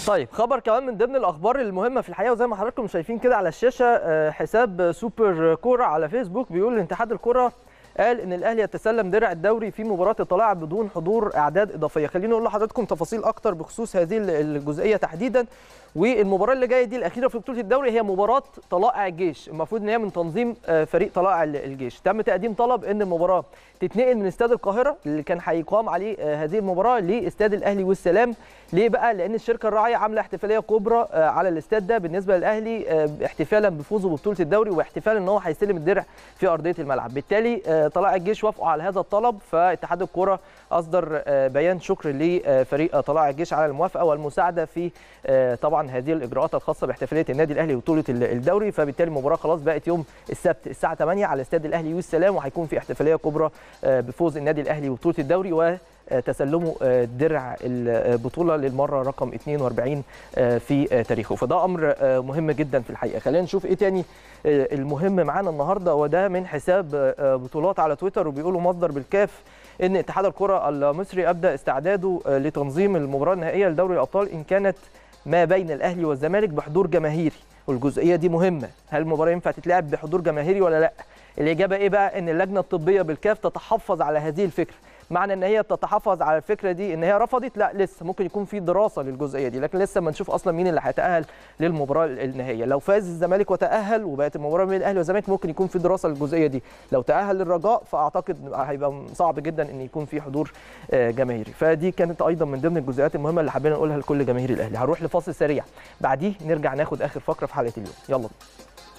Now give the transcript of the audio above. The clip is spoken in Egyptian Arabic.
طيب خبر كمان من ضمن الاخبار المهمه في الحقيقه وزي ما حضراتكم شايفين كده على الشاشه آه، حساب سوبر كوره على فيسبوك بيقول ان اتحاد الكره قال ان الاهلي يتسلم درع الدوري في مباراه الطلائع بدون حضور اعداد اضافيه خليني اقول لحضراتكم تفاصيل اكتر بخصوص هذه الجزئيه تحديدا والمباراه اللي جايه دي الاخيره في بطوله الدوري هي مباراه طلائع الجيش المفروض ان هي من تنظيم آه، فريق طلائع الجيش تم تقديم طلب ان المباراه تتنقل من استاد القاهره اللي كان هيقام عليه آه، هذه المباراه لاستاد الاهلي والسلام ليه بقى لان الشركه الراعيه عامله احتفاليه كبرى آه، على الاستاد ده بالنسبه للاهلي آه، احتفالا بفوزه ببطوله الدوري واحتفالا ان هو هيستلم الدرع في ارضيه الملعب بالتالي آه، طلائع الجيش وافقوا على هذا الطلب فاتحاد الكره اصدر آه، بيان شكر لفريق طلائع الجيش على الموافقه والمساعده في آه، طبعا هذه الاجراءات الخاصه باحتفاليه النادي الاهلي وبطوله ال- الدوري فبالتالي المباراه خلاص بقت يوم السبت الساعه 8 على استاد الاهلي والسلام وهيكون في احتفاليه كبرى آه، بفوز النادي الاهلي وبطوله الدوري و تسلمه آه، درع البطوله للمره رقم 42 آه، في آه، تاريخه فده امر آه، مهم جدا في الحقيقه خلينا نشوف ايه تاني آه، المهم معانا النهارده وده من حساب آه، بطولات على تويتر وبيقولوا مصدر بالكاف ان اتحاد الكره المصري ابدا استعداده آه، لتنظيم المباراه النهائيه لدوري الابطال ان كانت ما بين الاهلي والزمالك بحضور جماهيري والجزئيه دي مهمه هل المباراه ينفع تتلعب بحضور جماهيري ولا لا الاجابه ايه بقى ان اللجنه الطبيه بالكاف تتحفظ على هذه الفكره معنى ان هي تتحفظ على الفكره دي ان هي رفضت لا لسه ممكن يكون في دراسه للجزئيه دي لكن لسه ما نشوف اصلا مين اللي هيتاهل للمباراه النهائيه لو فاز الزمالك وتاهل وبقت المباراه بين الاهلي والزمالك ممكن يكون في دراسه للجزئيه دي لو تاهل الرجاء فاعتقد هيبقى صعب جدا ان يكون في حضور آه، جماهيري فدي كانت ايضا من ضمن الجزئيات المهمه اللي حبينا نقولها لكل جماهير الاهلي هنروح لفاصل سريع بعديه نرجع ناخد اخر فقره في حلقه اليوم يلا بينا.